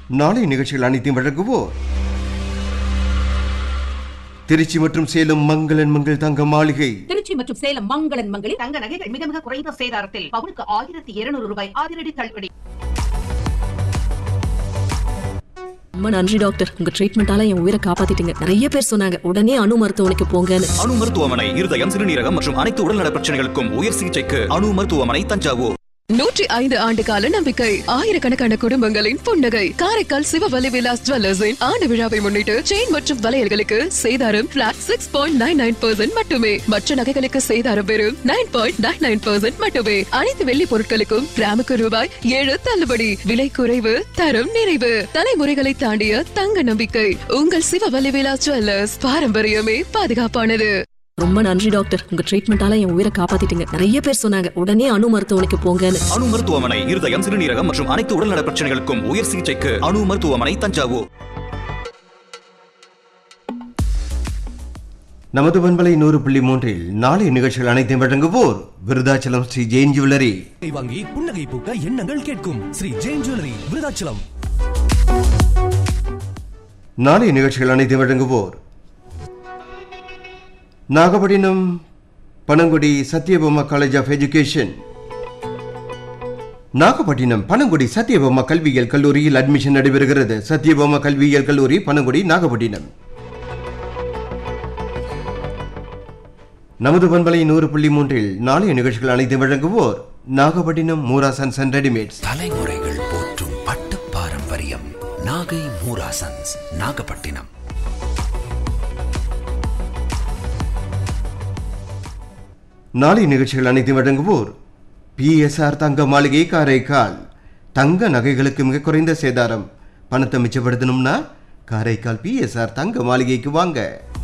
நாளை நிகழ்ச்சிகள் அனைத்தையும் வழங்குவோர் திருச்சி மற்றும் சேலம் மங்களன் மங்கள் தங்க மாளிகை திருச்சி மற்றும் சேலம் மங்களன் மங்களில் தங்க நகைகள் மிக மிக குறைந்த சேதாரத்தில் பவுனுக்கு ஆயிரத்தி இருநூறு ரூபாய் அதிரடி தள்ளுபடி ரொம்ப நன்றி டாக்டர் உங்க ட்ரீட்மெண்டால என் உயிரை காப்பாத்திட்டீங்க நிறைய பேர் சொன்னாங்க உடனே அணு மருத்துவமனைக்கு போங்கன்னு அணு மருத்துவமனை இருதயம் சிறுநீரகம் மற்றும் அனைத்து உடல்நல பிரச்சனைகளுக்கும் உயர் சிகிச்சைக்கு அணு மருத்துவமனை தஞ்சாவூர் நூற்றி ஐந்து ஆண்டு கால நம்பிக்கை ஆயிரக்கணக்கான குடும்பங்களின் புன்னகை காரைக்கால் சிவவலி விலாஸ் ஜுவல்லர்ஸின் ஆண்டு விழாவை முன்னிட்டு செயின் மற்றும் வளையல்களுக்கு சேதாரம் flat six point nine nine percent மட்டுமே மற்ற நகைகளுக்கு சேதாரம் வெறும் nine point nine nine percent மட்டுமே அனைத்து வெள்ளி பொருட்களுக்கும் கிராமுக்கு ரூபாய் ஏழு தள்ளுபடி விலை குறைவு தரம் நிறைவு தலைமுறைகளை தாண்டிய தங்க நம்பிக்கை உங்கள் சிவவலி விலாஸ் ஜுவல்லர்ஸ் பாரம்பரியமே பாதுகாப்பானது ரொம்ப நன்றி டாக்டர் உங்க ட்ரீட்மெண்டால என் உயிரை காப்பாத்திட்டீங்க நிறைய பேர் சொன்னாங்க உடனே அணு மருத்துவமனைக்கு போங்கன்னு அணு மருத்துவமனை இருதயம் சிறுநீரகம் மற்றும் அனைத்து உடல்நல பிரச்சனைகளுக்கும் உயர் சிகிச்சைக்கு அணு மருத்துவமனை தஞ்சாவூர் நமது பண்பலை நூறு புள்ளி மூன்றில் நாளை நிகழ்ச்சிகள் அனைத்தையும் வழங்குவோர் விருதாச்சலம் ஸ்ரீ ஜெயின் ஜுவல்லரி நகை வாங்கி புன்னகை பூக்க எண்ணங்கள் கேட்கும் ஸ்ரீ ஜெயின் ஜுவல்லரி விருதாச்சலம் நாளை நிகழ்ச்சிகள் அனைத்தையும் வழங்குவோர் Nagapattinam Panangudi Sathyabama college of education Nagapattinam Panangudi Sathyabama கல்வியியல் கல்லூரியில் அட்மிஷன் நடைபெறுகிறது சத்யபாமா கல்வியியல் கல்லூரி பனங்குடி நாகப்பட்டினம் நமது பண்பலை நூறு புள்ளி மூன்றில் நாளைய நிகழ்ச்சிகள் அனைத்தையும் வழங்குவோர் நாகப்பட்டினம் மூராசன்ஸ் அண்ட் ரெடிமேட்ஸ் தலைமுறைகள் போற்றும் பட்டு பாரம்பரியம் நாகை மூராசன்ஸ் நாகப்பட்டினம் நாளை நிகழ்ச்சிகள் அனைத்தையும் வழங்குவோர் பிஎஸ்ஆர் தங்க மாளிகை காரைக்கால் தங்க நகைகளுக்கு மிக குறைந்த சேதாரம் பணத்தை மிச்சப்படுத்தணும்னா காரைக்கால் பிஎஸ்ஆர் தங்க மாளிகைக்கு வாங்க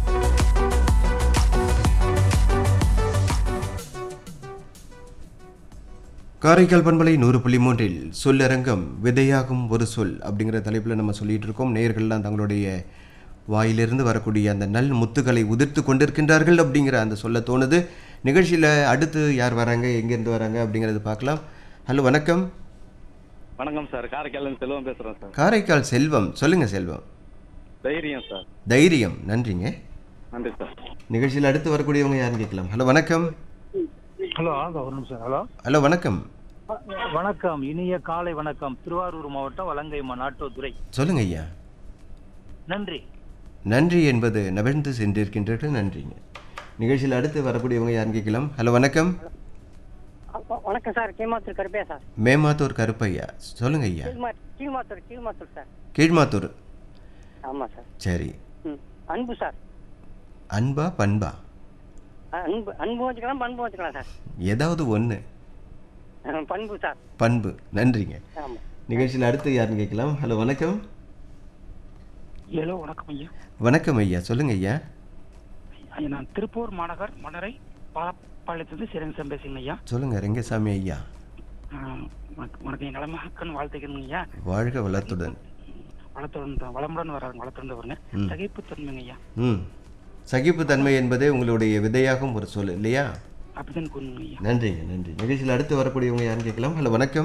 காரைக்கால் பண்பலை நூறு புள்ளி மூன்றில் சொல்லரங்கம் விதையாகும் ஒரு சொல் அப்படிங்கிற தலைப்பில் நம்ம சொல்லிட்டு இருக்கோம் நேயர்கள்லாம் தங்களுடைய வாயிலிருந்து வரக்கூடிய அந்த நல் முத்துக்களை உதிர்த்து கொண்டிருக்கின்றார்கள் அப்படிங்கிற அந்த சொல்ல தோணுது நிகழ்ச்சியில் அடுத்து யார் வராங்க எங்கேருந்து வராங்க அப்படிங்கிறது பார்க்கலாம் ஹலோ வணக்கம் வணக்கம் சார் காரைக்கால் செல்வம் பேசுறேன் சார் காரைக்கால் செல்வம் சொல்லுங்க செல்வம் தைரியம் சார் தைரியம் நன்றிங்க நன்றி சார் நிகழ்ச்சியில் அடுத்து வரக்கூடியவங்க யாருன்னு கேட்கலாம் ஹலோ வணக்கம் ஹலோ ஒரு நிமிஷம் ஹலோ ஹலோ வணக்கம் வணக்கம் இனிய காலை வணக்கம் திருவாரூர் மாவட்டம் வலங்கைமா நாட்டோதுறை சொல்லுங்க ஐயா நன்றி நன்றி என்பது நவிழ்ந்து சென்றிருக்கின்றீர்கள் நன்றிங்க நிகழ்ச்சியில் அடுத்து வரக்கூடியவங்க யாருன்னு கேட்கலாம் ஹலோ வணக்கம் வணக்கம் சார் கீழ்மாத்தூர் கருப்பையா சார் மேமாத்தூர் கருப்பையா சொல்லுங்க ஐயா கீழ்மா கீழ்மாத்தூர் கீழ்மாத்தூர் சார் கீழ்மாத்தூர் ஆமா சார் சரி ம் அன்பு சார் அன்பா பண்பா அ- அன்பு அன்பு வச்சுக்கலாம் பண்பு வச்சுக்கலாம் சார் ஏதாவது ஒன்று அஹ், பண்பு சார் பண்பு நன்றிங்க ஆமா நிகழ்ச்சியில் அடுத்து யாருன்னு கேட்கலாம் ஹலோ வணக்கம் ஹலோ வணக்கம் ஐயா வணக்கம் ஐயா சொல்லுங்க ஐயா ஐயா, நான் திருப்பூர் மாநகர் மணரை பாலப்பாளையத்துலேருந்து சிறங்க பேசுங்க ஐயா சொல்லுங்க ரெங்கசாமி ஐயா ஆஹ், வணக்கம் வணக்கம் என் நலமாக்கன்னு வாழ்த்துக்கிறேங்க ஐயா வாழ்க வளத்துடன் வளத்துடன் தான் வளமுடன் வராங்க வளத்துடன் வருங்க ம். சகிப்புத்தன்மைங்க ஐயா ம் சகிப்புத்தன்மை என்பதே உங்களுடைய விதையாகும் ஒரு சொல் இல்லையா அப்படிதான் கூறுங்க ஐயா நன்றிங்க நன்றி நிகழ்ச்சியில் அடுத்து வரக்கூடியவங்க யாருன்னு கேட்கலாம் ஹலோ வணக்கம்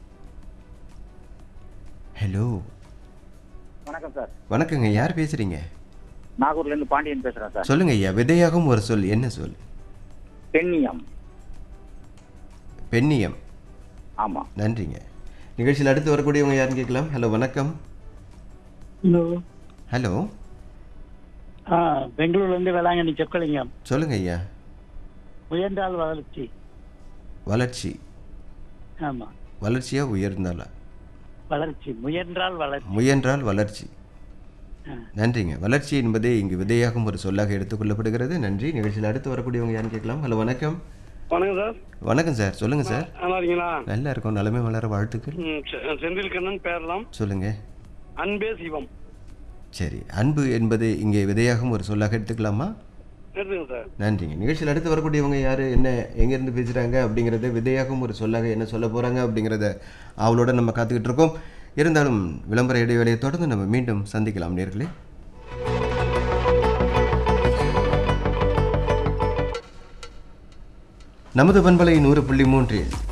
ஹலோ வணக்கம் சார் வணக்கங்க யார் பேசுறீங்க நாகூர்ல இருந்து பாண்டியன் பேசுறேன் சார் சொல்லுங்க ஐயா விதையாகும் ஒரு சொல் என்ன சொல் பெண்ணியம் பெண்ணியம் ஆமா நன்றிங்க நிகழ்ச்சியில் அடுத்து வரக்கூடியவங்க யாருன்னு கேட்கலாம் ஹலோ வணக்கம் ஹலோ ஹலோ ஆ பெங்களூர்லேருந்து வேளாங்கண்ணி செப்பலிங்கம் சொல்லுங்க ஐயா முயன்றால் வளர்ச்சி வளர்ச்சி ஆமா வளர்ச்சியா உயர்ந்தாலா வளர்ச்சி முயன்றால் வளர்ச்சி முயன்றால் வளர்ச்சி நன்றிங்க வளர்ச்சி என்பதே இங்கு விதையாகும் ஒரு சொல்லாக எடுத்துக்கொள்ளப்படுகிறது நன்றி நிகழ்ச்சியில் அடுத்து வரக்கூடியவங்க யாருன்னு கேட்கலாம் ஹலோ வணக்கம் வணக்கம் சார் வணக்கம் சார் சொல்லுங்க சார் நல்லா இருக்கீங்களா நல்லா இருக்கும் நலமே வளர வாழ்த்துக்கள் ம், செ- செந்தில் கண்ணன் பேரலாம் சொல்லுங்க அன்பே சிவம் சரி அன்பு என்பது இங்கே விதையாகும் ஒரு சொல்லாக எடுத்துக்கலாமா எடுத்துங்க சார் நன்றிங்க நிகழ்ச்சியில் அடுத்து வரக்கூடியவங்க யார் என்ன எங்கேருந்து பேசுகிறாங்க அப்படிங்கிறத விதையாகும் ஒரு சொல்லாக என்ன சொல்ல போகிறாங்க அப்படிங்கிறத அவளோட நம்ம காத்துக்கிட்டு இருக்கோம் இருந்தாலும் விளம்பர இடைவேளையை தொடர்ந்து நம்ம மீண்டும் சந்திக்கலாம் நேர்களே நமது பண்பலை நூறு புள்ளி மூன்றில்